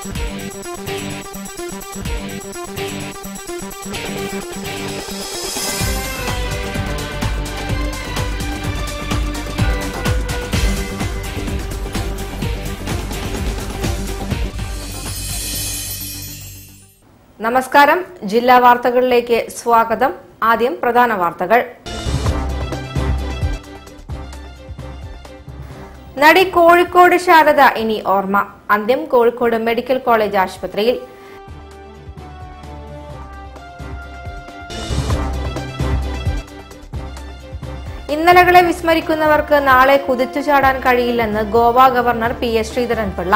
നമസ്കാരം ജില്ലാ വാർത്തകളിലേക്ക് സ്വാഗതം ആദ്യം പ്രധാന വാർത്തകൾ നടി കോഴിക്കോട് ശാരദ ഇനി ഓർമ്മ അന്ത്യം കോഴിക്കോട് മെഡിക്കൽ കോളേജ് ആശുപത്രിയിൽ ഇന്നലകളെ വിസ്മരിക്കുന്നവർക്ക് നാളെ കുതിച്ചു ചാടാൻ കഴിയില്ലെന്ന് Goa governor P S Sreedharan Pillai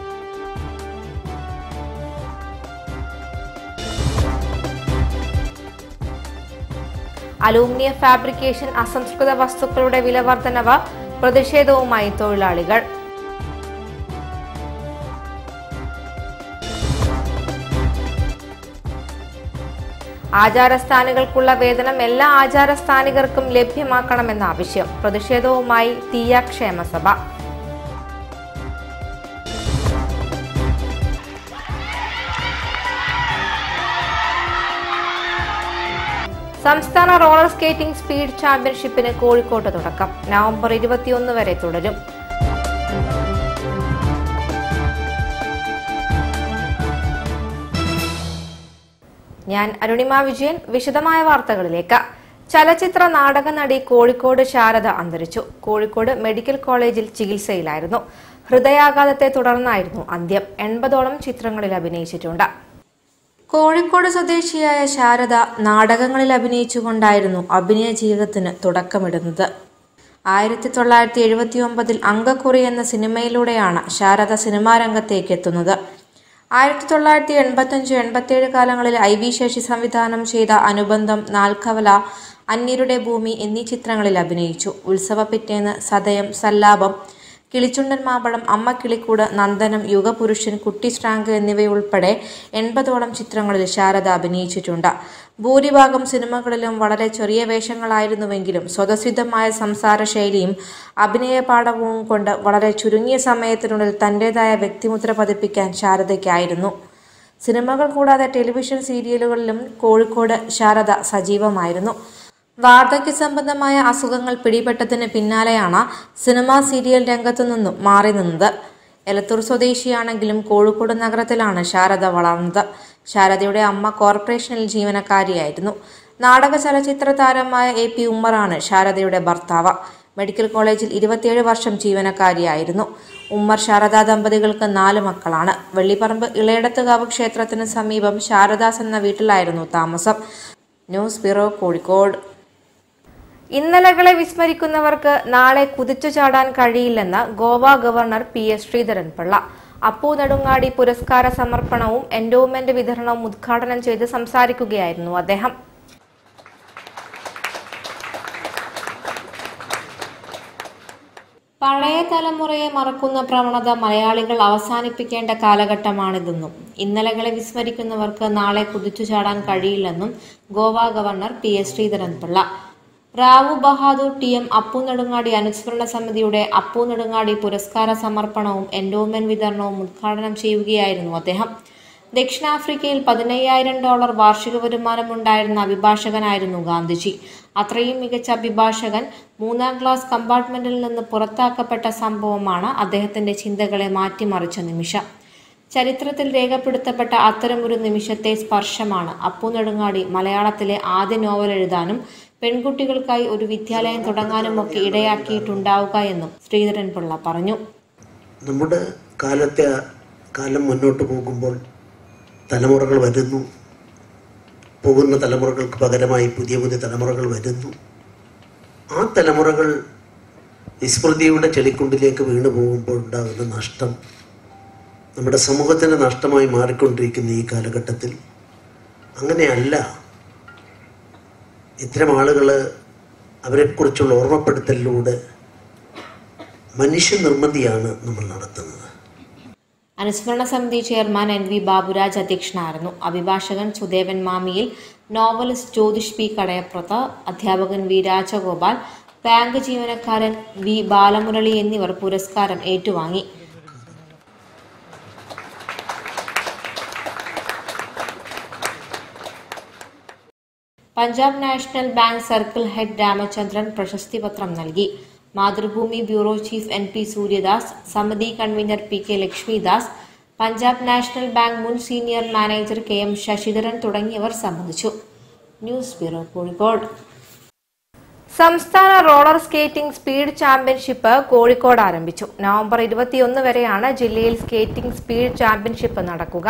aluminium fabrication അസംസ്കൃത വസ്തുക്കളുടെ വില വർധനവ് പ്രതിഷേധവുമായി തൊഴിലാളികൾ ആചാരസ്ഥാനികൾക്കുള്ള വേതനം എല്ലാ ആചാരസ്ഥാനികർക്കും ലഭ്യമാക്കണമെന്ന ആവശ്യം പ്രതിഷേധവുമായി തീയ ക്ഷേമസഭ സംസ്ഥാന റോളർ സ്കേറ്റിംഗ് സ്പീഡ് ചാമ്പ്യൻഷിപ്പിന് കോഴിക്കോട്ട് തുടക്കം നവംബർ ഇരുപത്തിയൊന്ന് വരെ തുടരും ഞാൻ അരുണിമ വിജയൻ വിശദമായ വാർത്തകളിലേക്ക് ചലച്ചിത്ര നാടക നടി കോഴിക്കോട് ശാരദ അന്തരിച്ചു കോഴിക്കോട് മെഡിക്കൽ കോളേജിൽ ചികിത്സയിലായിരുന്നു ഹൃദയാഘാതത്തെ തുടർന്നായിരുന്നു അന്ത്യം എൺപതോളം ചിത്രങ്ങളിൽ അഭിനയിച്ചിട്ടുണ്ട് കോഴിക്കോട് സ്വദേശിയായ ശാരദ നാടകങ്ങളിൽ അഭിനയിച്ചുകൊണ്ടായിരുന്നു അഭിനയ ജീവിതത്തിന് തുടക്കമിടുന്നത് ആയിരത്തി തൊള്ളായിരത്തി എഴുപത്തി ഒമ്പതിൽ അങ്കക്കുറി എന്ന സിനിമയിലൂടെയാണ് ശാരദ സിനിമാ രംഗത്തേക്ക് എത്തുന്നത് ആയിരത്തി തൊള്ളായിരത്തി എൺപത്തഞ്ച് എൺപത്തിയേഴ് കാലങ്ങളിൽ ഐ വി ശശി സംവിധാനം ചെയ്ത അനുബന്ധം നാൽക്കവല അന്യരുടെ ഭൂമി എന്നീ ചിത്രങ്ങളിൽ അഭിനയിച്ചു ഉത്സവ പിറ്റേന്ന് സതയം സല്ലാപം കിളിച്ചുണ്ടൻ മാമ്പഴം അമ്മ കിളിക്കൂട് നന്ദനം യുഗപുരുഷൻ കുട്ടി സ്ട്രാങ്ക് എന്നിവയുൾപ്പെടെ എൺപതോളം ചിത്രങ്ങളിൽ ശാരദ അഭിനയിച്ചിട്ടുണ്ട് ഭൂരിഭാഗം സിനിമകളിലും വളരെ ചെറിയ വേഷങ്ങളായിരുന്നുവെങ്കിലും സ്വതസിദ്ധമായ സംസാര ശൈലിയും അഭിനയ പാഠവും കൊണ്ട് വളരെ ചുരുങ്ങിയ സമയത്തിനുള്ളിൽ തന്റേതായ വ്യക്തിമുദ്ര പതിപ്പിക്കാൻ ശാരദയ്ക്കായിരുന്നു സിനിമകൾ കൂടാതെ ടെലിവിഷൻ സീരിയലുകളിലും കോഴിക്കോട് ശാരദ സജീവമായിരുന്നു വാർദ്ധക്യ സംബന്ധമായ അസുഖങ്ങൾ പിടിപെട്ടതിന് പിന്നാലെയാണ് സിനിമാ സീരിയൽ രംഗത്തു നിന്നും മാറി നിന്നത് എലത്തൂർ സ്വദേശിയാണെങ്കിലും കോഴിക്കോട് നഗരത്തിലാണ് ശാരദ വളർന്നത് ശാരദയുടെ അമ്മ കോർപ്പറേഷനിൽ ജീവനക്കാരിയായിരുന്നു നാടക ചലച്ചിത്ര താരമായ എ പി ഉമ്മറാണ് ശാരദയുടെ ഭർത്താവ് മെഡിക്കൽ കോളേജിൽ ഇരുപത്തിയേഴ് വർഷം ജീവനക്കാരിയായിരുന്നു ഉമ്മർ ശാരദാ ദമ്പതികൾക്ക് നാല് മക്കളാണ് വെള്ളിപ്പറമ്പ് ഇളയടത്തുകാവ് ക്ഷേത്രത്തിന് സമീപം ശാരദാസ് എന്ന വീട്ടിലായിരുന്നു താമസം ന്യൂസ് ബ്യൂറോ കോഴിക്കോട് ഇന്നലകളെ വിസ്മരിക്കുന്നവർക്ക് നാളെ കുതിച്ചു ചാടാൻ കഴിയില്ലെന്ന് Goa governor P S Sreedharan Pillai Appu Nedungadi പുരസ്കാര സമർപ്പണവും എൻഡോമെന്റ് വിതരണവും ഉദ്ഘാടനം ചെയ്ത് സംസാരിക്കുകയായിരുന്നു അദ്ദേഹം പഴയ തലമുറയെ മറക്കുന്ന പ്രവണത മലയാളികൾ അവസാനിപ്പിക്കേണ്ട കാലഘട്ടമാണിതെന്നും ഇന്നലകളെ വിസ്മരിക്കുന്നവർക്ക് നാളെ കുതിച്ചു ചാടാൻ കഴിയില്ലെന്നും Goa governor P S Sreedharan Pillai Rao Bahadur T M Appu Nedungadi അനുസ്മരണ സമിതിയുടെ അപ്പു നെടുങ്ങാടി പുരസ്കാര സമർപ്പണവും എൻഡോമെന്റ് വിതരണവും ഉദ്ഘാടനം ചെയ്യുകയായിരുന്നു അദ്ദേഹം ദക്ഷിണാഫ്രിക്കയിൽ പതിനയ്യായിരം ഡോളർ വാർഷിക വരുമാനമുണ്ടായിരുന്ന അഭിഭാഷകനായിരുന്നു ഗാന്ധിജി അത്രയും മികച്ച അഭിഭാഷകൻ മൂന്നാം ക്ലാസ് കമ്പാർട്ട്മെന്റിൽ നിന്ന് പുറത്താക്കപ്പെട്ട സംഭവമാണ് അദ്ദേഹത്തിന്റെ ചിന്തകളെ മാറ്റിമറിച്ച നിമിഷം ചരിത്രത്തിൽ രേഖപ്പെടുത്തപ്പെട്ട അത്തരമൊരു നിമിഷത്തെ സ്പർശമാണ് അപ്പു നെടുങ്ങാടി മലയാളത്തിലെ ആദ്യ നോവൽ എഴുതാനും പെൺകുട്ടികൾക്കായി ഒരു വിദ്യാലയം തുടങ്ങാനുമൊക്കെ ഇടയാക്കിയിട്ടുണ്ടാവുക എന്നും ശ്രീധരൻപിള്ള പറഞ്ഞു നമ്മുടെ കാലത്തെ കാലം മുന്നോട്ട് പോകുമ്പോൾ തലമുറകൾ വരുന്നു പോകുന്ന തലമുറകൾക്ക് പകരമായി പുതിയ പുതിയ തലമുറകൾ വരുന്നു ആ തലമുറകൾ വിസ്മൃതിയുടെ ചെളിക്കുണ്ടിലേക്ക് വീണു പോകുമ്പോൾ ഉണ്ടാകുന്ന നഷ്ടം നമ്മുടെ സമൂഹത്തിൻ്റെ നഷ്ടമായി മാറിക്കൊണ്ടിരിക്കുന്ന ഈ കാലഘട്ടത്തിൽ അങ്ങനെയല്ല ഇത്തരം ആളുകൾ അവരെക്കുറിച്ചുള്ള ഓർമ്മപ്പെടുത്തലിലൂടെ മനുഷ്യനിർമ്മിതിയാണ് നമ്മൾ നടത്തുന്നത് അനുസ്മരണ സമിതി ചെയർമാൻ എൻ വി ബാബുരാജ് അധ്യക്ഷനായിരുന്നു അഭിഭാഷകൻ സുദേവൻ മാമിയിൽ നോവലിസ്റ്റ് ജ്യോതിഷ് പി കടയപ്പുറത്ത് അധ്യാപകൻ വി രാജഗോപാൽ ബാങ്ക് ജീവനക്കാരൻ വി ബാലമുരളി എന്നിവർ പുരസ്കാരം ഏറ്റുവാങ്ങി Punjab National Bank circle head Ramachandran പ്രശസ്തി പത്രം നൽകി Mathrubhumi bureau chief N P Suryadas സമിതി കൺവീനർ P K Lakshmidas Punjab National Bank മുൻ senior manager K M Sasidharan തുടങ്ങിയവർ സംബന്ധിച്ചു ന്യൂസ് ബ്യൂറോ കോഴിക്കോട് സംസ്ഥാന roller skating speed championship Kozhikode ആരംഭിച്ചു നവംബർ ഇരുപത്തിയൊന്ന് വരെയാണ് ജില്ലയിൽ സ്കേറ്റിംഗ് സ്പീഡ് ചാമ്പ്യൻഷിപ്പ് നടക്കുക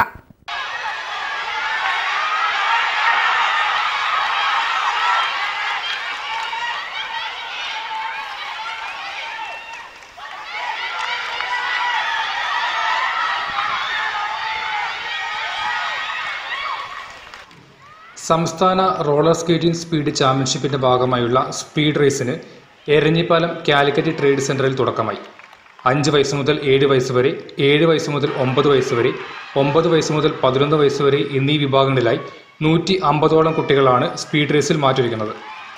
സംസ്ഥാന റോളർ സ്കേറ്റിംഗ് സ്പീഡ് ചാമ്പ്യൻഷിപ്പിന്റെ ഭാഗമായുള്ള സ്പീഡ് റേസിന് എരഞ്ഞിപ്പാലം കാലിക്കറ്റ് ട്രേഡ് സെന്ററിൽ തുടക്കമായി അഞ്ച് വയസ്സ് മുതൽ ഏഴ് വയസ്സ് വരെ ഏഴ് വയസ്സ് മുതൽ ഒമ്പത് വയസ്സ് വരെ ഒമ്പത് വയസ്സ് മുതൽ പതിനൊന്ന് വയസ്സ് വരെ എന്നീ വിഭാഗങ്ങളിലായി നൂറ്റി അമ്പതോളം കുട്ടികളാണ് സ്പീഡ് റേസിൽ മാറ്റൊരുക്കുന്നത്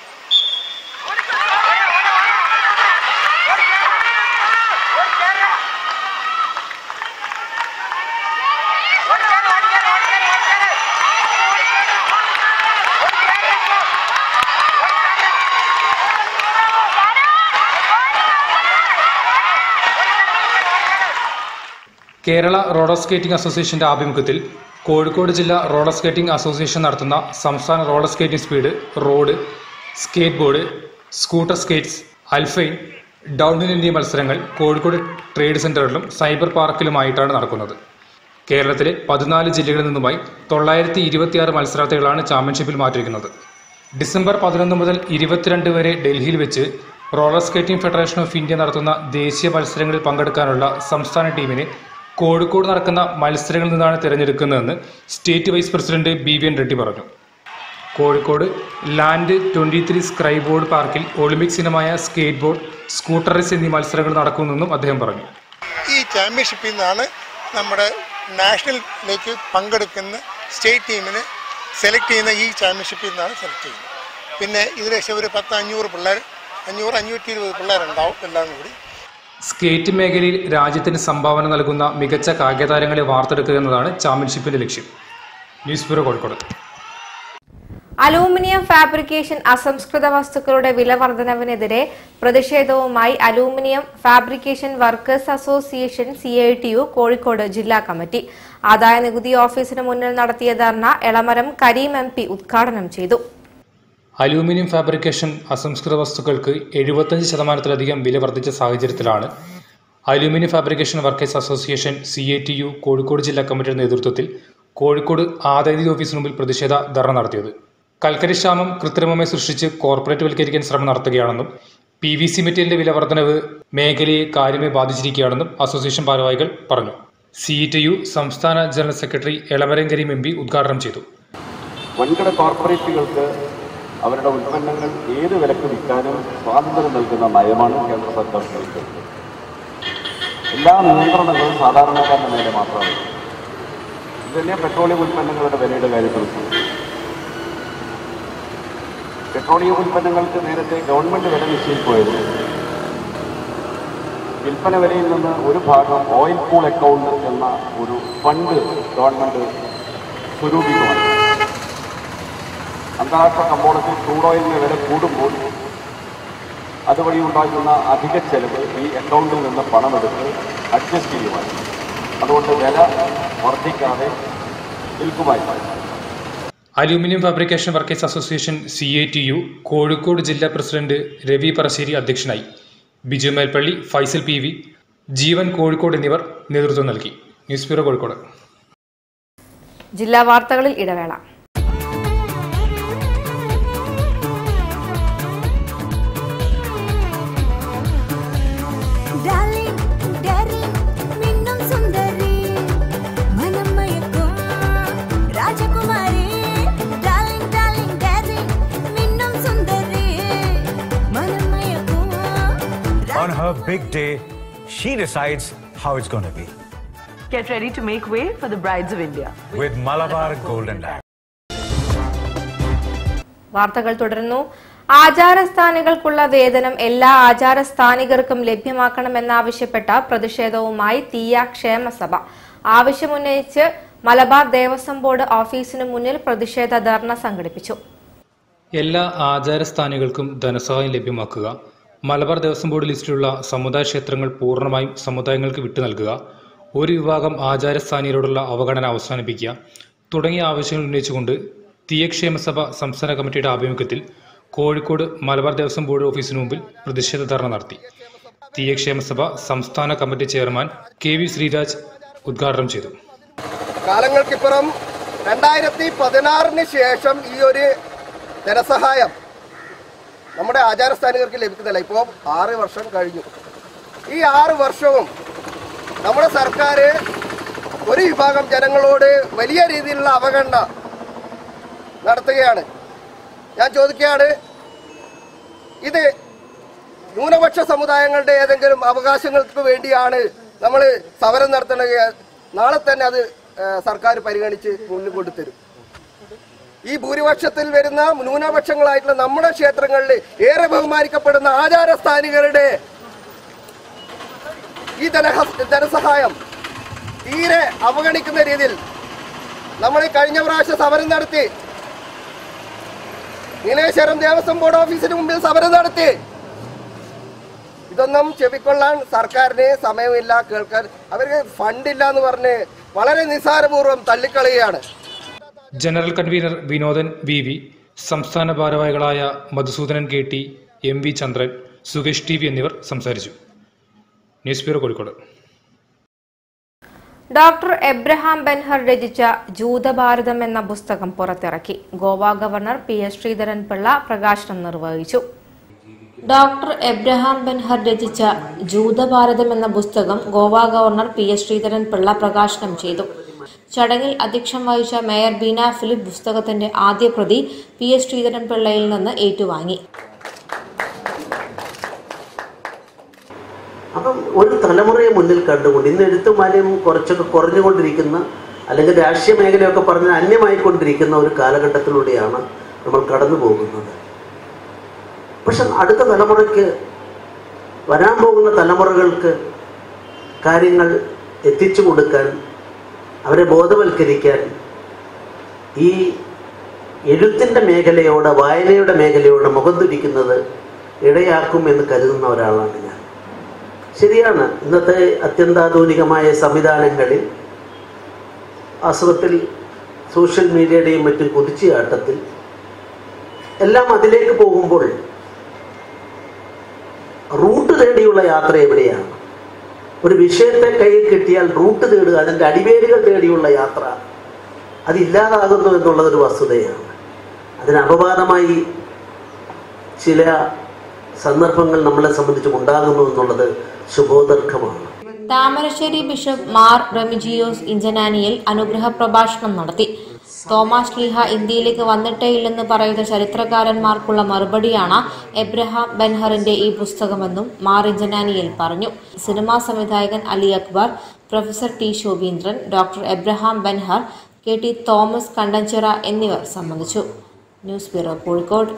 കേരള റോളർ സ്കേറ്റിംഗ് അസോസിയേഷന്റെ ആഭിമുഖ്യത്തിൽ കോഴിക്കോട് ജില്ലാ റോളർ സ്കേറ്റിംഗ് അസോസിയേഷൻ നടത്തുന്ന സംസ്ഥാന roller skating speed road skate board scooter skates alpine downhill എന്നീ മത്സരങ്ങൾ കോഴിക്കോട് ട്രേഡ് സെന്ററിലും സൈബർ പാർക്കിലുമായിട്ടാണ് നടക്കുന്നത് കേരളത്തിലെ പതിനാല് ജില്ലകളിൽ നിന്നുമായി തൊള്ളായിരത്തി ഇരുപത്തിയാറ് മത്സരാർത്ഥികളാണ് ചാമ്പ്യൻഷിപ്പിൽ മാറ്റിയിരിക്കുന്നത് ഡിസംബർ പതിനൊന്ന് മുതൽ ഇരുപത്തിരണ്ട് വരെ ഡൽഹിയിൽ വെച്ച് roller skating federation of India നടത്തുന്ന ദേശീയ മത്സരങ്ങളിൽ പങ്കെടുക്കാനുള്ള സംസ്ഥാന ടീമിനെ കോഴിക്കോട് നടക്കുന്ന മത്സരങ്ങളിൽ നിന്നാണ് തിരഞ്ഞെടുക്കുന്നതെന്ന് state vice president B V N Reddy പറഞ്ഞു കോഴിക്കോട് ലാൻഡ് ട്വന്റി ത്രീ സ്ക്രൈ ബോർഡ് പാർക്കിൽ ഒളിമ്പിക്സ് ഇനമായ സ്കേറ്റ് ബോർഡ് സ്കൂട്ടർ റേസ് എന്നീ മത്സരങ്ങൾ നടക്കുമെന്നും അദ്ദേഹം പറഞ്ഞു ഈ ചാമ്പ്യൻഷിപ്പിൽ നിന്നാണ് നമ്മുടെ നാഷണലിലേക്ക് പങ്കെടുക്കുന്ന സ്റ്റേറ്റ് ടീമിന് സെലക്ട് ചെയ്യുന്ന ഈ ചാമ്പ്യൻഷിപ്പിൽ നിന്നാണ് സെലക്ട് ചെയ്യുന്നത് പിന്നെ ഇതിലേശം ഒരു പത്ത് അഞ്ഞൂറ് പിള്ളേർ അഞ്ഞൂറ് അഞ്ഞൂറ്റി ഇരുപത് പിള്ളേരുണ്ടാവും എല്ലാം കൂടി സ്കേറ്റ് മേഖലയിൽ രാജ്യത്തിന് സംഭാവന നൽകുന്ന മികച്ച കായികതാരങ്ങളെ വാർത്തെടുക്കുക എന്നതാണ് ചാമ്പ്യൻഷിപ്പിന്റെ ലക്ഷ്യം news bureau Kozhikode aluminium fabrication അസംസ്കൃത വസ്തുക്കളുടെ വില വർധനവിനെതിരെ പ്രതിഷേധവുമായി aluminium fabrication workers association C I T U Kozhikode ജില്ലാ കമ്മിറ്റി ആദായ നികുതി ഓഫീസിന് മുന്നിൽ നടത്തിയ ധർണ എളമരം കരീം എം പി ഉദ്ഘാടനം ചെയ്തു അലൂമിനിയം ഫാബ്രിക്കേഷൻ അസംസ്കൃത വസ്തുക്കൾക്ക് എഴുപത്തഞ്ച് ശതമാനത്തിലധികം വില വർദ്ധിച്ച സാഹചര്യത്തിലാണ് aluminium fabrication workers association C A T U Kozhikode ജില്ലാ കമ്മിറ്റിയുടെ നേതൃത്വത്തിൽ കോഴിക്കോട് ആദായനിധി ഓഫീസിന് മുമ്പിൽ പ്രതിഷേധ ധർണ നടത്തിയത് കൽക്കരി ക്ഷാമം കൃത്രിമമായി സൃഷ്ടിച്ച് കോർപ്പറേറ്റ് വൽക്കരിക്കാൻ ശ്രമം നടത്തുകയാണെന്നും പി വി സി മെറ്റീരിയലിന്റെ വില വർധനവ് മേഖലയെ കാര്യമായി ബാധിച്ചിരിക്കുകയാണെന്നും അസോസിയേഷൻ ഭാരവാഹികൾ പറഞ്ഞു സി ടി യു സംസ്ഥാന general secretary Elamaram Kareem M P ഉദ്ഘാടനം ചെയ്തു വൻകിട കോർപ്പറേറ്റുകൾക്ക് അവരുടെ ഉൽപ്പന്നങ്ങൾ ഏത് വിലക്ക് വിൽക്കാനും സ്വാതന്ത്ര്യം നൽകുന്ന നയമാണ് കേന്ദ്ര സർക്കാർ നൽകുന്നത് എല്ലാ നിയന്ത്രണങ്ങളും സാധാരണക്കാരന്റെ മേലെ മാത്രമാണ് ഇതന്നെ പെട്രോളിയം ഉൽപ്പന്നങ്ങളുടെ വിലയുടെ കാര്യത്തിൽ പെട്രോളിയം ഉൽപ്പന്നങ്ങൾക്ക് നേരത്തെ ഗവൺമെന്റ് വില നിശ്ചയിക്കുമായിരുന്നു വിൽപ്പന വിലയിൽ നിന്ന് ഒരു ഭാഗം ഓയിൽ പൂൾ അക്കൗണ്ട് എന്ന ഒരു ഫണ്ട് ഗവൺമെന്റ് സ്വരൂപിക്കുമായിരുന്നു അന്താരാഷ്ട്ര കമ്പോളത്തിൽ ക്രൂഡ് ഓയിലിന് വില കൂടുമ്പോൾ അതുവഴി ഉണ്ടാകുന്ന അധിക ചെലവ് ഈ അക്കൗണ്ടിൽ നിന്ന് പണമെടുത്ത് അഡ്ജസ്റ്റ് ചെയ്യുമായിരുന്നു അതുകൊണ്ട് വില വർദ്ധിക്കാതെ വിൽക്കുമായിരുന്നു aluminium fabrication workers association C A T U Kozhikode ജില്ലാ പ്രസിഡന്റ് രവി പറശ്ശേരി അധ്യക്ഷനായി ബിജു മേൽപ്പള്ളി ഫൈസൽ പി വി ജീവൻ കോഴിക്കോട് എന്നിവർ നേതൃത്വം നൽകി ന്യൂസ് ബ്യൂറോ കോഴിക്കോട് ജില്ലാ വാർത്തകളിൽ ഇടവേള Darling, darling, മിന്നും സുന്ദരി മനം മയക്കും രാജകുമാരി Darling, darling, darling, മിന്നും സുന്ദരി മനം മയക്കും On her big day, she decides how it's going to be Get ready to make way for the brides of India. with Malabar Golden Diamond. വാർത്തകൾ തുടരുന്നു ആചാരസ്ഥാനികൾക്കുള്ള വേതനം എല്ലാ ആചാരസ്ഥാനികർക്കും ലഭ്യമാക്കണമെന്നാവശ്യപ്പെട്ട പ്രതിഷേധവുമായി തീയ ക്ഷേമസഭ ആവശ്യമുന്നയിച്ച് മലബാർ ദേവസ്വം ബോർഡ് ഓഫീസിനു മുന്നിൽ പ്രതിഷേധ ധർണ സംഘടിപ്പിച്ചു എല്ലാ ആചാരസ്ഥാനികൾക്കും ധനസഹായം ലഭ്യമാക്കുക മലബാർ ദേവസ്വം ബോർഡ് ലിസ്റ്റിലുള്ള സമുദായ ക്ഷേത്രങ്ങൾ പൂർണ്ണമായും സമുദായങ്ങൾക്ക് വിട്ടു നൽകുക ഒരു വിഭാഗം ആചാരസ്ഥാനികളോടുള്ള അവഗണന അവസാനിപ്പിക്കുക തുടങ്ങിയ ആവശ്യങ്ങൾ ഉന്നയിച്ചുകൊണ്ട് തീയക്ഷേമ സഭ സംസ്ഥാന കമ്മിറ്റിയുടെ ആഭിമുഖ്യത്തിൽ കോഴിക്കോട് മലബാർ ദേവസ്വം ബോർഡ് ഓഫീസിന് മുമ്പിൽ പ്രതിഷേധ ധർണ നടത്തി തീയക്ഷേമ സഭ സംസ്ഥാന committee chairman K V Sreeraj ഉദ്ഘാടനം ചെയ്തു കാലങ്ങൾക്കിപ്പുറം രണ്ടായിരത്തി പതിനാറിന് ശേഷം ഈ ഒരു ധനസഹായം നമ്മുടെ ആചാരസ്ഥാനികർക്ക് ലഭിക്കുന്നില്ല ഇപ്പോൾ ആറ് വർഷം കഴിഞ്ഞു ഈ ആറ് വർഷവും നമ്മുടെ സർക്കാർ ഒരു വിഭാഗം ജനങ്ങളോട് വലിയ രീതിയിലുള്ള അവഗണന നടത്തുകയാണ് ഞാൻ ചോദിക്കുകയാണ് ഇത് ന്യൂനപക്ഷ സമുദായങ്ങളുടെ ഏതെങ്കിലും അവകാശങ്ങൾക്ക് വേണ്ടിയാണ് നമ്മൾ സമരം നടത്തുന്നത് നാളെ തന്നെ അത് ഏഹ്, സർക്കാർ പരിഗണിച്ച് മുന്നിൽ കൊണ്ടുതരും ഈ ഭൂരിപക്ഷത്തിൽ വരുന്ന ന്യൂനപക്ഷങ്ങളായിട്ടുള്ള നമ്മുടെ ക്ഷേത്രങ്ങളിൽ ഏറെ ബഹുമാനിക്കപ്പെടുന്ന ആചാരസ്ഥാനികളുടെ ഈ ധന ധനസഹായം തീരെ അവഗണിക്കുന്ന രീതിയിൽ നമ്മൾ കഴിഞ്ഞ പ്രാവശ്യം സമരം നടത്തി നീലേശ്വരം ദേവസ്വം ബോർഡ് ഓഫീസിന് മുമ്പിൽ സമരം നടത്തി ഇതൊന്നും ചെവിക്കൊള്ളാൻ സർക്കാരിന് സമയമില്ല കേൾക്കാൻ അവർക്ക് ഫണ്ടില്ല എന്ന് പറഞ്ഞ് വളരെ നിസ്സാരപൂർവ്വം തള്ളിക്കളയുകയാണ് general convener Vinodan V V സംസ്ഥാന ഭാരവാഹികളായ Madhusoodanan K T M V Chandran Sukesh T V എന്നിവർ സംസാരിച്ചു news bureau Kozhikode doctor Abraham Benhur രചിച്ച ജൂതഭാരതം എന്ന പുസ്തകം പുറത്തിറക്കി Goa governor P S Sreedharan Pillai പ്രകാശനം നിർവഹിച്ചു ഡോക്ടർ എബ്രഹാം ബെൻഹർ രചിച്ച ജൂതഭാരതം എന്ന പുസ്തകം Goa governor P S Sreedharan Pillai പ്രകാശനം ചെയ്തു ചടങ്ങിൽ അധ്യക്ഷം വഹിച്ച മേയർ ബീന ഫിലിപ്പ് പുസ്തകത്തിന്റെ ആദ്യ പ്രതി പി എസ് ശ്രീധരൻ പിള്ളയിൽ നിന്ന് ഏറ്റുവാങ്ങി അപ്പം ഒരു തലമുറയെ മുന്നിൽ കണ്ടുകൊണ്ട് ഇന്ന് എഴുത്തുമാലയം കുറച്ചൊക്കെ കുറഞ്ഞുകൊണ്ടിരിക്കുന്ന അല്ലെങ്കിൽ രാഷ്ട്രീയ മേഖലയൊക്കെ പറഞ്ഞ് അന്യമായിക്കൊണ്ടിരിക്കുന്ന ഒരു കാലഘട്ടത്തിലൂടെയാണ് നമ്മൾ കടന്നു പോകുന്നത് പക്ഷെ അടുത്ത തലമുറയ്ക്ക് വരാൻ പോകുന്ന തലമുറകൾക്ക് കാര്യങ്ങൾ എത്തിച്ചു കൊടുക്കാൻ അവരെ ബോധവൽക്കരിക്കാൻ ഈ എഴുത്തിൻ്റെ മേഖലയോട് വായനയുടെ മേഖലയോട് മുഖം തിരിക്കുന്നത് ഇടയാക്കും എന്ന് കരുതുന്ന ഒരാളാണ് ഞാൻ ശരിയാണ് ഇന്നത്തെ അത്യന്താധുനികമായ സംവിധാനങ്ങളിൽ വാസ്തവത്തിൽ സോഷ്യൽ മീഡിയയുടെയും മറ്റും കുതിച്ചുചാട്ടത്തിൽ എല്ലാം അതിലേക്ക് പോകുമ്പോൾ റൂട്ട് തേടിയുള്ള യാത്ര എവിടെയാണ് ഒരു വിഷയത്തെ കയ്യിൽ കിട്ടിയാൽ റൂട്ട് തേടുക അതിൻ്റെ അടിവേരുകൾ തേടിയുള്ള യാത്ര അതില്ലാതാകുന്നു എന്നുള്ളതൊരു വസ്തുതയാണ് അതിന് അപവാദമായി ചില സന്ദർഭങ്ങൾ നമ്മളെ സംബന്ധിച്ച് ഉണ്ടാകുന്നു എന്നുള്ളത് ശുഭോദർക്കമാണ് താമരശ്ശേരി ബിഷപ്പ് മാർ റെമിജിയോസ് ഇഞ്ചനാനിയിൽ അനുഗ്രഹ പ്രഭാഷണം നടത്തി തോമസ് ലീഹ ഇന്ത്യയിലേക്ക് വന്നിട്ടേയില്ലെന്ന് പറയുന്ന ചരിത്രകാരന്മാർക്കുള്ള മറുപടിയാണ് എബ്രഹാം ബെൻഹറിന്റെ ഈ പുസ്തകമെന്നും മാർ ഇഞ്ചനാനിയിൽ പറഞ്ഞു സിനിമാ സംവിധായകൻ Ali Akbar professor T Shobheendran doctor Abraham Benhur K T Thomas Kandanchira എന്നിവർ സംബന്ധിച്ചു ന്യൂസ് ബ്യൂറോ കോഴിക്കോട്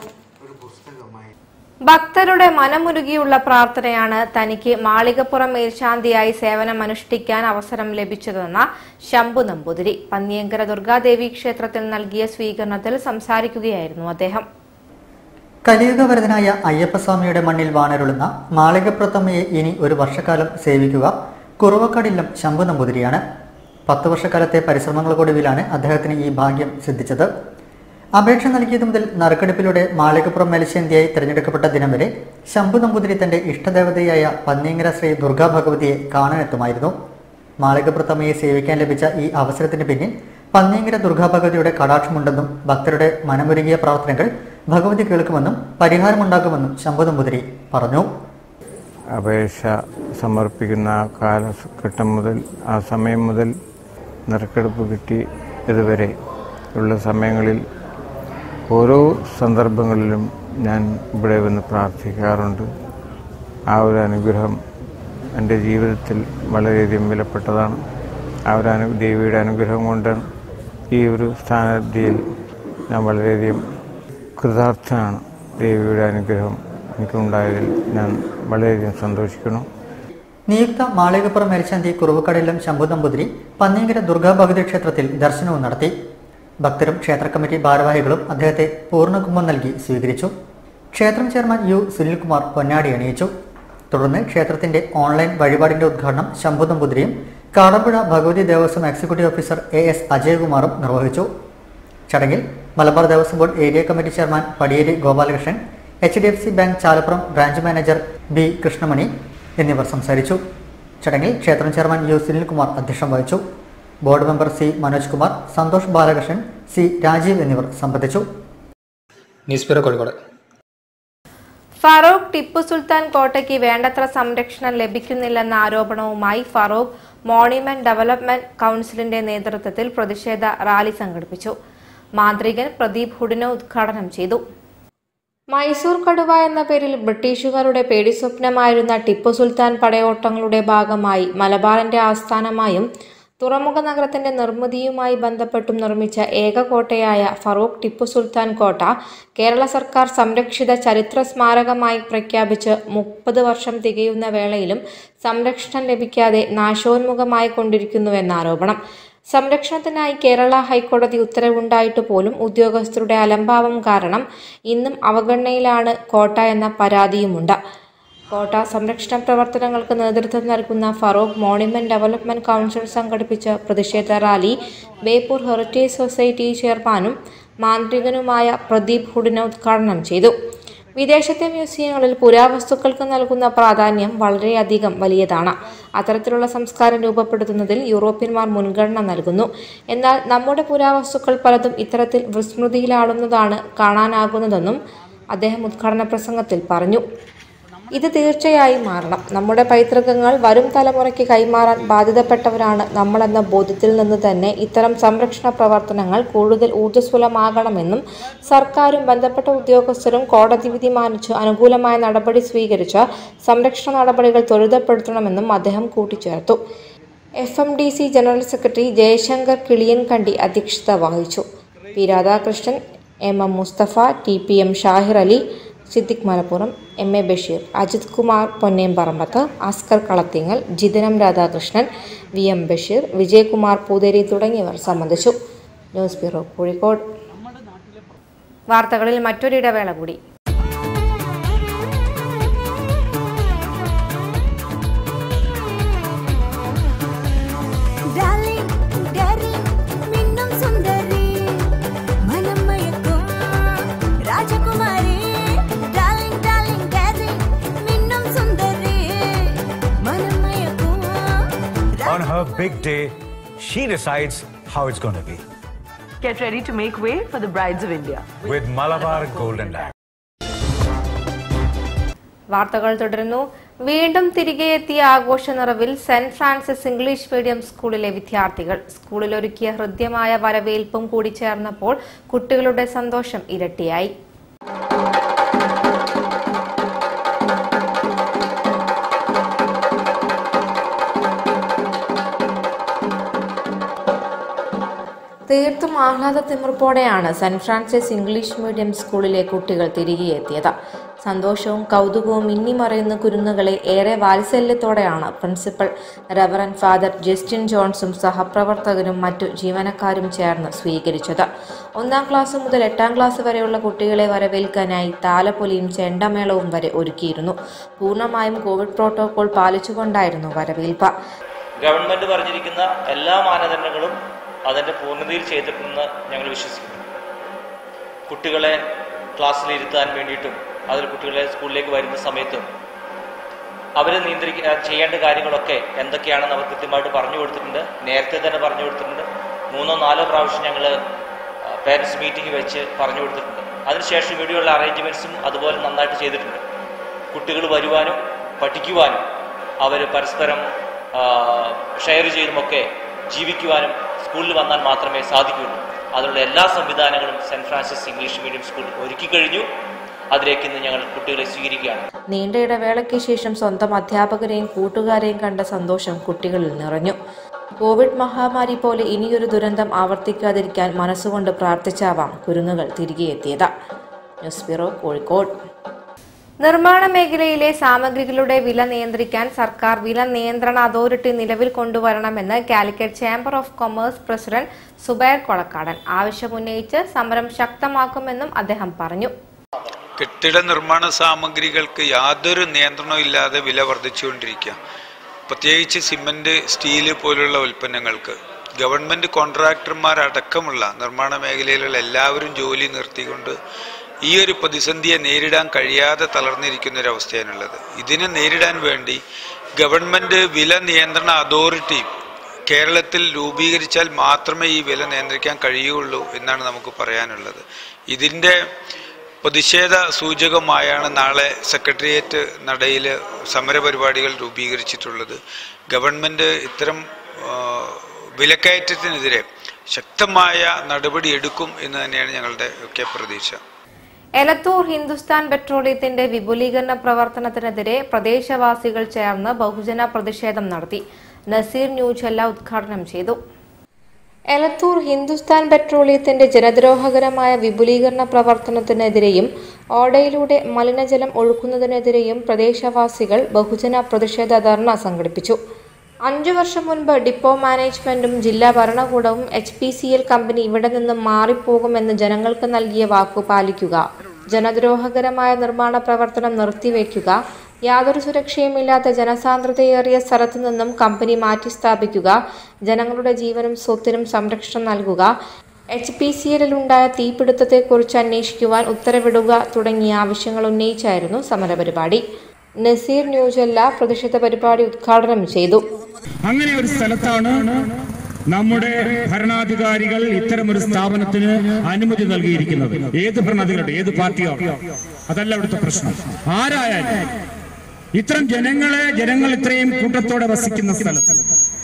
ഭക്തരുടെ മനമുരുകിയുള്ള പ്രാർത്ഥനയാണ് തനിക്ക് മാളികപ്പുറം മേൽശാന്തിയായി സേവനമനുഷ്ഠിക്കാൻ അവസരം ലഭിച്ചതെന്ന ശംഭു നമ്പൂതിരി പന്നിയങ്കര ദുർഗാദേവി ക്ഷേത്രത്തിൽ നൽകിയ സ്വീകരണത്തിൽ സംസാരിക്കുകയായിരുന്നു അദ്ദേഹം കലിയുഗവരതനായ അയ്യപ്പസ്വാമിയുടെ മണ്ണിൽ വാണരുളുന്ന മാളികപ്രത്തമ്മയെ ഇനി ഒരു വർഷക്കാലം സേവിക്കുക കുറുവക്കടില്ലം ശംഭു നമ്പൂതിരിയാണ് പത്ത് വർഷക്കാലത്തെ പരിശ്രമങ്ങൾക്കൊടുവിലാണ് അദ്ദേഹത്തിന് ഈ ഭാഗ്യം സിദ്ധിച്ചത് അപേക്ഷ നൽകിയതു മുതൽ നറുക്കെടുപ്പിലൂടെ മാളികപ്പുറം മേൽശാന്തിയായി തിരഞ്ഞെടുക്കപ്പെട്ട ദിനം വരെ ശംഭു നമ്പൂതിരി തന്റെ ഇഷ്ടദേവതയായ പന്നിയങ്കര ശ്രീ ദുർഗാ ഭഗവതിയെ കാണാനെത്തുമായിരുന്നു മാളികപ്രത്തമ്മയെ സേവിക്കാൻ ലഭിച്ച ഈ അവസരത്തിന് പിന്നിൽ പന്നിയങ്കര ദുർഗാ ഭഗവതിയുടെ കടാക്ഷമുണ്ടെന്നും ഭക്തരുടെ മനമൊരുങ്ങിയ പ്രാർത്ഥനകൾ ഭഗവതി കേൾക്കുമെന്നും പരിഹാരമുണ്ടാക്കുമെന്നും ശംഭു നമ്പൂതിരി പറഞ്ഞു അപേക്ഷ സമർപ്പിക്കുന്ന ആ കാലഘട്ടം മുതൽ ആ സമയം മുതൽ നറുക്കെടുപ്പ് കിട്ടി ഇതുവരെ ഉള്ള സമയങ്ങളിൽ ഓരോ സന്ദർഭങ്ങളിലും ഞാൻ ഇവിടെ വന്ന് പ്രാർത്ഥിക്കാറുണ്ട് ആ ഒരു അനുഗ്രഹം എൻ്റെ ജീവിതത്തിൽ വളരെയധികം വിലപ്പെട്ടതാണ് ആ ഒരു അനു ദേവിയുടെ അനുഗ്രഹം കൊണ്ട് ഈ ഒരു സ്ഥാനാർത്ഥിയിൽ ഞാൻ വളരെയധികം കൃതാർത്ഥനാണ് ദേവിയുടെ അനുഗ്രഹം എനിക്കുണ്ടായതിൽ ഞാൻ വളരെയധികം സന്തോഷിക്കുന്നു നിയുക്ത മാളികപ്പുറം മേൽശാന്തി കുറുവക്കടയിലും ശംഭു നമ്പൂതിരി പന്നിയങ്കര ദുർഗാഭഗവതി ക്ഷേത്രത്തിൽ ദർശനവും നടത്തി ഭക്തരും ക്ഷേത്ര കമ്മിറ്റി ഭാരവാഹികളും അദ്ദേഹത്തെ പൂർണ്ണകുംഭം നൽകി സ്വീകരിച്ചു ക്ഷേത്രം ചെയർമാൻ യു സുനിൽകുമാർ പൊന്നാടി അണിയിച്ചു തുടർന്ന് ക്ഷേത്രത്തിന്റെ ഓൺലൈൻ വഴിപാടിന്റെ ഉദ്ഘാടനം ശംഭു നമ്പൂതിരിയും Kadampuzha Bhagavathi Devaswom executive officer A S അജയകുമാറും നിർവഹിച്ചു ചടങ്ങിൽ Malabar Devaswom board area committee chairman Padiyeri Gopalakrishnan H D F C bank Chalappuram branch manager B Krishnamani എന്നിവർ സംസാരിച്ചു ചടങ്ങിൽ ക്ഷേത്രം ചെയർമാൻ യു സുനിൽകുമാർ അധ്യക്ഷം വഹിച്ചു board member C Manoj Kumar Santhosh Balakrishnan C Rajeev എന്നിവർ സംബന്ധിച്ചു ന്യൂസ് ബ്യൂറോ കോഴിക്കോട് ഫറൂഖ് ടിപ്പു സുൽത്താൻ കോട്ടയ്ക്ക് വേണ്ടത്ര സംരക്ഷണം ലഭിക്കുന്നില്ലെന്ന ആരോപണവുമായി ഫറൂഖ് മോണിമെന്റ് ഡെവലപ്മെന്റ് കൌൺസിലിന്റെ നേതൃത്വത്തിൽ പ്രതിഷേധ റാലി സംഘടിപ്പിച്ചു മാന്ത്രികൻ പ്രദീപ് ഹുഡിന ഉദ്ഘാടനം ചെയ്തു മൈസൂർ കടുവ എന്ന പേരിൽ ബ്രിട്ടീഷുകാരുടെ പേടിസ്വപ്നമായിരുന്ന ടിപ്പു സുൽത്താൻ പടയോട്ടങ്ങളുടെ ഭാഗമായി മലബാറിന്റെ ആസ്ഥാനമായും തുറമുഖ നഗരത്തിന്റെ നിർമ്മിതിയുമായി ബന്ധപ്പെട്ടും നിർമ്മിച്ച ഏക കോട്ടയായ ഫറൂഖ് ടിപ്പു സുൽത്താൻ കോട്ട കേരള സർക്കാർ സംരക്ഷിത ചരിത്ര സ്മാരകമായി പ്രഖ്യാപിച്ച് മുപ്പത് വർഷം തികയുന്ന വേളയിലും സംരക്ഷണം ലഭിക്കാതെ നാശോന്മുഖമായി കൊണ്ടിരിക്കുന്നുവെന്ന ആരോപണം സംരക്ഷണത്തിനായി കേരള ഹൈക്കോടതി ഉത്തരവുണ്ടായിട്ട് പോലും ഉദ്യോഗസ്ഥരുടെ അലംഭാവം കാരണം ഇന്നും അവഗണനയിലാണ് കോട്ട എന്ന പരാതിയുമുണ്ട് കോട്ട സംരക്ഷണ പ്രവർത്തനങ്ങൾക്ക് നേതൃത്വം നൽകുന്ന ഫറൂഖ് മോണിമെന്റ് ഡെവലപ്മെന്റ് കൗൺസിൽ സംഘടിപ്പിച്ച പ്രതിഷേധ റാലി ബേപ്പൂർ ഹെറിറ്റേജ് സൊസൈറ്റി ചെയർമാനും മാന്ത്രികനുമായ പ്രദീപ് ഹുഡിന ഉദ്ഘാടനം ചെയ്തു വിദേശത്തെ മ്യൂസിയങ്ങളിൽ പുരാവസ്തുക്കൾക്ക് നൽകുന്ന പ്രാധാന്യം വളരെയധികം വലിയതാണ് അത്തരത്തിലുള്ള സംസ്കാരം രൂപപ്പെടുത്തുന്നതിൽ യൂറോപ്യന്മാർ മുൻഗണന നൽകുന്നു എന്നാൽ നമ്മുടെ പുരാവസ്തുക്കൾ പലതും ഇത്തരത്തിൽ വിസ്മൃതിയിലാളുന്നതാണ് കാണാനാകുന്നതെന്നും അദ്ദേഹം ഉദ്ഘാടന പ്രസംഗത്തിൽ പറഞ്ഞു ഇത് തീർച്ചയായും മാറണം നമ്മുടെ പൈതൃകങ്ങൾ വരും തലമുറയ്ക്ക് കൈമാറാൻ ബാധ്യതപ്പെട്ടവരാണ് നമ്മളെന്ന ബോധ്യത്തിൽ നിന്ന് തന്നെ ഇത്തരം സംരക്ഷണ പ്രവർത്തനങ്ങൾ കൂടുതൽ ഊർജ്ജസ്വലമാകണമെന്നും സർക്കാരും ബന്ധപ്പെട്ട ഉദ്യോഗസ്ഥരും കോടതി വിധി മാനിച്ച് അനുകൂലമായ നടപടി സ്വീകരിച്ച് സംരക്ഷണ നടപടികൾ ത്വരിതപ്പെടുത്തണമെന്നും അദ്ദേഹം കൂട്ടിച്ചേർത്തു F M D C general secretary Jayashankar Kiliyankandi അധ്യക്ഷത വഹിച്ചു P Radhakrishnan M M Musthafa T P M Shahir Ali Siddique Malappuram M A Basheer Ajith Kumar Ponnemparambath Askar Kalathingal ജിതനം രാധാകൃഷ്ണൻ വി എം ബഷീർ വിജയകുമാർ പൂതേരി തുടങ്ങിയവർ സംബന്ധിച്ചു ന്യൂസ് ബ്യൂറോ കോഴിക്കോട് വാർത്തകളിൽ മറ്റൊരു ഇടവേള കൂടി Darling, darling, മിന്നും സുന്ദരി മനം മയക്കും രാജകുമാരി Darling, darling, darling, മിന്നും സുന്ദരി മനം മയക്കും On her big day, she decides how it's going to be. Get ready to make way for the brides of India. With Malabar Golden Lamp. വാർത്തകൾ തുടരുന്നു വീണ്ടും തിരികെ എത്തിയ ആഘോഷ നിറവിൽ സെന്റ് ഫ്രാൻസിസ് ഇംഗ്ലീഷ് മീഡിയം സ്കൂളിലെ വിദ്യാർത്ഥികൾ സ്കൂളിൽ ഒരുക്കിയ ഹൃദ്യമായ വരവേൽപ്പും കൂടി ചേർന്നപ്പോൾ കുട്ടികളുടെ സന്തോഷം ഇരട്ടിയായി തീർത്തും ആഹ്ലാദ തിമിർപ്പോടെയാണ് സെന്റ് ഫ്രാൻസിസ് ഇംഗ്ലീഷ് മീഡിയം സ്കൂളിലെ കുട്ടികൾ തിരികെ എത്തിയത് സന്തോഷവും കൗതുകവും മിന്നിമറയുന്ന കുരുന്നുകളെ ഏറെ വാത്സല്യത്തോടെയാണ് പ്രിൻസിപ്പൽ റവറൻ ഫാദർ ജസ്റ്റിൻ ജോൺസും സഹപ്രവർത്തകരും മറ്റു ജീവനക്കാരും ചേർന്ന് സ്വീകരിച്ചത് ഒന്നാം ക്ലാസ് മുതൽ എട്ടാം ക്ലാസ് വരെയുള്ള കുട്ടികളെ വരവേൽക്കാനായി താലപ്പൊലിയും ചെണ്ടമേളവും വരെ ഒരുക്കിയിരുന്നു പൂർണ്ണമായും കോവിഡ് പ്രോട്ടോകോൾ പാലിച്ചുകൊണ്ടായിരുന്നു വരവേൽപ്പ് ഗവൺമെന്റ് പറഞ്ഞിരിക്കുന്ന എല്ലാ മാനദണ്ഡങ്ങളും അതിൻ്റെ പൂർണ്ണതയിൽ ചെയ്തിട്ടുണ്ടെന്ന് ഞങ്ങൾ വിശ്വസിക്കുന്നു കുട്ടികളെ ക്ലാസ്സിലിരുത്താൻ വേണ്ടിയിട്ടും അതിൽ കുട്ടികളെ സ്കൂളിലേക്ക് വരുന്ന സമയത്തും അവർ നിയന്ത്രിക്ക ചെയ്യേണ്ട കാര്യങ്ങളൊക്കെ എന്തൊക്കെയാണെന്ന് അവർ കൃത്യമായിട്ട് പറഞ്ഞു കൊടുത്തിട്ടുണ്ട് നേരത്തെ തന്നെ പറഞ്ഞു കൊടുത്തിട്ടുണ്ട് മൂന്നോ നാലോ പ്രാവശ്യം ഞങ്ങൾ പേരൻസ് മീറ്റിംഗ് വെച്ച് പറഞ്ഞു കൊടുത്തിട്ടുണ്ട് അതിനുശേഷം ഇവിടെയുള്ള അറേഞ്ച്മെൻറ്റ്സും അതുപോലെ നന്നായിട്ട് ചെയ്തിട്ടുണ്ട് കുട്ടികൾ വരുവാനും പഠിക്കുവാനും അവർ പരസ്പരം ഷെയർ ചെയ്തുമൊക്കെ ജീവിക്കുവാനും സ്കൂളിൽ വന്നാൽ മാത്രമേ സാധിക്കുകയുള്ളൂ അതിനുള്ള എല്ലാ സംവിധാനങ്ങളും saint Francis English medium school ഒരുക്കി കഴിഞ്ഞു അതിലേക്ക് ഇന്ന് ഞങ്ങൾ കുട്ടികളെ സ്വീകരിക്കുകയാണ് നീണ്ട ഇടവേളയ്ക്ക് ശേഷം സ്വന്തം അധ്യാപകരെയും കൂട്ടുകാരെയും കണ്ട സന്തോഷം കുട്ടികളിൽ നിറഞ്ഞു കോവിഡ് മഹാമാരി പോലെ ഇനിയൊരു ദുരന്തം ആവർത്തിക്കാതിരിക്കാൻ മനസ്സുകൊണ്ട് പ്രാർത്ഥിച്ചാവാം കുരുന്നുകൾ തിരികെ എത്തിയത് ന്യൂസ് ബ്യൂറോ കോഴിക്കോട് നിർമ്മാണ മേഖലയിലെ സാമഗ്രികളുടെ വില നിയന്ത്രിക്കാൻ സർക്കാർ വില നിയന്ത്രണ അതോറിറ്റി നിലവിൽ കൊണ്ടുവരണമെന്ന് Calicut chamber of commerce president Zubair Kolakkadan ആവശ്യമുന്നയിച്ച് സമരം ശക്തമാക്കുമെന്നും അദ്ദേഹം പറഞ്ഞു കെട്ടിട നിർമ്മാണ സാമഗ്രികൾക്ക് യാതൊരു നിയന്ത്രണവും ഇല്ലാതെ വില വർദ്ധിച്ചുകൊണ്ടിരിക്കുക പ്രത്യേകിച്ച് സിമന്റ് സ്റ്റീല് പോലുള്ള ഉൽപ്പന്നങ്ങൾക്ക് ഗവൺമെന്റ് കോൺട്രാക്ടർമാരടക്കമുള്ള നിർമ്മാണ മേഖലയിലുള്ള എല്ലാവരും ജോലി നിർത്തിക്കൊണ്ട് ഈ ഒരു പ്രതിസന്ധിയെ നേരിടാൻ കഴിയാതെ തളർന്നിരിക്കുന്ന ഒരു അവസ്ഥയാണുള്ളത് ഇതിനെ നേരിടാൻ വേണ്ടി ഗവൺമെന്റ് വില നിയന്ത്രണ അതോറിറ്റി കേരളത്തിൽ രൂപീകരിച്ചാൽ മാത്രമേ ഈ വില നിയന്ത്രിക്കാൻ കഴിയുള്ളൂ എന്നാണ് നമുക്ക് പറയാനുള്ളത് ഇതിൻ്റെ പ്രതിഷേധ സൂചകമായാണ് നാളെ സെക്രട്ടേറിയറ്റ് നടയിൽ സമരപരിപാടികൾ രൂപീകരിച്ചിട്ടുള്ളത് ഗവൺമെൻറ് ഇത്തരം ആ, വിലക്കയറ്റത്തിനെതിരെ ശക്തമായ നടപടി എടുക്കും എന്ന് തന്നെയാണ് ഞങ്ങളുടെ ഒക്കെ പ്രതീക്ഷ എലത്തൂർ ഹിന്ദുസ്ഥാൻ പെട്രോളിയത്തിന്റെ വിപുലീകരണ പ്രവർത്തനത്തിനെതിരെ പ്രദേശവാസികൾ ചേർന്ന് ബഹുജന പ്രതിഷേധം നടത്തി നസീർ ന്യൂജല്ല ഉദ്ഘാടനം ചെയ്തു എലത്തൂർ ഹിന്ദുസ്ഥാൻ പെട്രോളിയത്തിന്റെ ജനദ്രോഹകരമായ വിപുലീകരണ പ്രവർത്തനത്തിനെതിരെയും ഓടയിലൂടെ മലിനജലം ഒഴുക്കുന്നതിനെതിരെയും പ്രദേശവാസികൾ ബഹുജന പ്രതിഷേധ ധർണ സംഘടിപ്പിച്ചു അഞ്ചു വർഷം മുൻപ് ഡിപ്പോ മാനേജ്മെന്റും ജില്ലാ ഭരണകൂടവും H P C L company ഇവിടെ നിന്നും മാറിപ്പോകുമെന്ന് ജനങ്ങൾക്ക് നൽകിയ വാക്കു പാലിക്കുക ജനദ്രോഹകരമായ നിർമ്മാണ പ്രവർത്തനം നിർത്തിവെക്കുക യാതൊരു സുരക്ഷയുമില്ലാത്ത ജനസാന്ദ്രതയേറിയ സ്ഥലത്തു നിന്നും കമ്പനി മാറ്റി സ്ഥാപിക്കുക ജനങ്ങളുടെ ജീവനും സ്വത്തിനും സംരക്ഷണം നൽകുക എച്ച് പി സി എല്ലിലുണ്ടായ തീപിടുത്തത്തെക്കുറിച്ച് അന്വേഷിക്കുവാൻ ഉത്തരവിടുക തുടങ്ങിയ ആവശ്യങ്ങൾ ഉന്നയിച്ചായിരുന്നു സമരപരിപാടി നസീർ ന്യൂജല്ല പ്രതിഷേധ പരിപാടി ഉദ്ഘാടനം ചെയ്തു അങ്ങനെ ഒരു സ്ഥലത്താണ് നമ്മുടെ ഭരണാധികാരികൾ ഇത്തരം ഒരു സ്ഥാപനത്തിന് അനുമതി നൽകിയിരിക്കുന്നത് ഏത് ഭരണാധികാരി ഏത് പാർട്ടിയോ അതല്ല ഇവിടുത്തെ പ്രശ്നം ആരായാലും ഇത്തരം ജനങ്ങളെ ജനങ്ങൾ ഇത്രയും കൂട്ടത്തോടെ വസിക്കുന്ന സ്ഥലത്ത്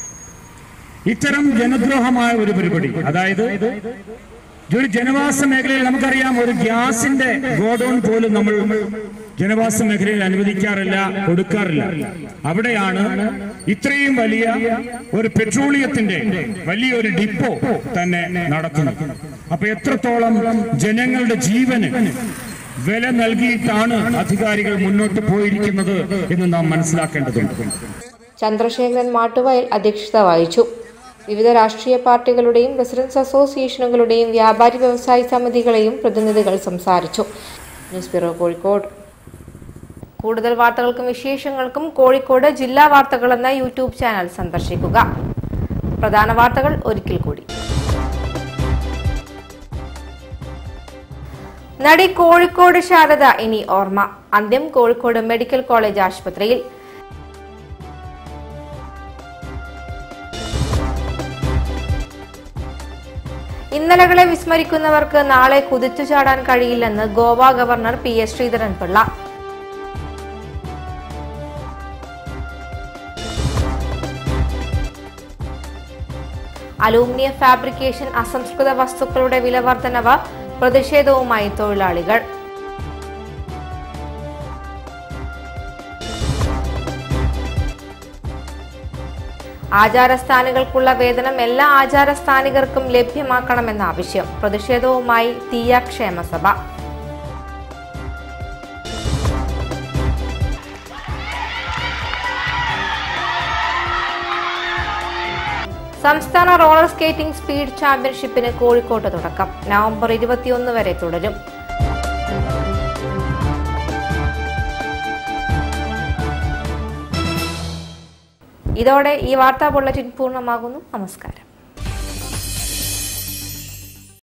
ഇത്തരം ജനദ്രോഹമായ ഒരു പരിപാടി അതായത് ഒരു ജനവാസ മേഖലയിൽ നമുക്കറിയാം ഒരു ഗ്യാസിന്റെ ഗോഡൌൺ പോലും നമ്മൾ ജനവാസ മേഖലയിൽ അനുവദിക്കാറില്ല കൊടുക്കാറില്ല അവിടെയാണ് ഇത്രയും വലിയ ഒരു പെട്രോളിയത്തിന്റെ വലിയൊരു ഡിപ്പോ തന്നെ നടത്തുന്നത് അപ്പൊ എത്രത്തോളം ജനങ്ങളുടെ ജീവന് വില നൽകിയിട്ടാണ് അധികാരികൾ മുന്നോട്ട് പോയിരിക്കുന്നത് എന്ന് നാം മനസ്സിലാക്കേണ്ടതുണ്ട് ചന്ദ്രശേഖരൻ മാട്ടുവയൽ അധ്യക്ഷത വഹിച്ചു വിവിധ രാഷ്ട്രീയ പാർട്ടികളുടെയും റെസിഡൻസ് അസോസിയേഷനുകളുടെയും വ്യാപാരി വ്യവസായ സമിതികളെയും പ്രതിനിധികൾ സംസാരിച്ചു ന്യൂസ് ബ്യൂറോ കോഴിക്കോട് കൂടുതൽ വാർത്തകൾക്കും വിശേഷങ്ങൾക്കും കോഴിക്കോട് ജില്ലാ വാർത്തകൾ എന്ന യൂട്യൂബ് ചാനൽ സന്ദർശിക്കുക പ്രധാന വാർത്തകൾ ഒരിക്കൽ കൂടി നടി കോഴിക്കോട് ശാരദ ഇനി ഓർമ്മ അന്ത്യം കോഴിക്കോട് മെഡിക്കൽ കോളേജ് ആശുപത്രിയിൽ ഇന്നലകളെ വിസ്മരിക്കുന്നവർക്ക് നാളെ കുതിച്ചു ചാടാൻ കഴിയില്ലെന്ന് Goa governor P S Sreedharan Pillai aluminium fabrication അസംസ്കൃത വസ്തുക്കളുടെ വില വർധനവ് പ്രതിഷേധവുമായി തൊഴിലാളികൾ ആചാരസ്ഥാനികൾക്കുള്ള വേതനം എല്ലാ ആചാരസ്ഥാനികർക്കും ലഭ്യമാക്കണമെന്ന ആവശ്യം പ്രതിഷേധവുമായി തീയ ക്ഷേമസഭ സംസ്ഥാന റോളർ സ്കേറ്റിംഗ് സ്പീഡ് ചാമ്പ്യൻഷിപ്പിന് കോഴിക്കോട്ട് തുടക്കം നവംബർ ഇരുപത്തിയൊന്ന് വരെ തുടരും ഇതോടെ ഈ വാർത്താ ബുള്ളറ്റിൻ പൂർണ്ണമാകുന്നു നമസ്കാരം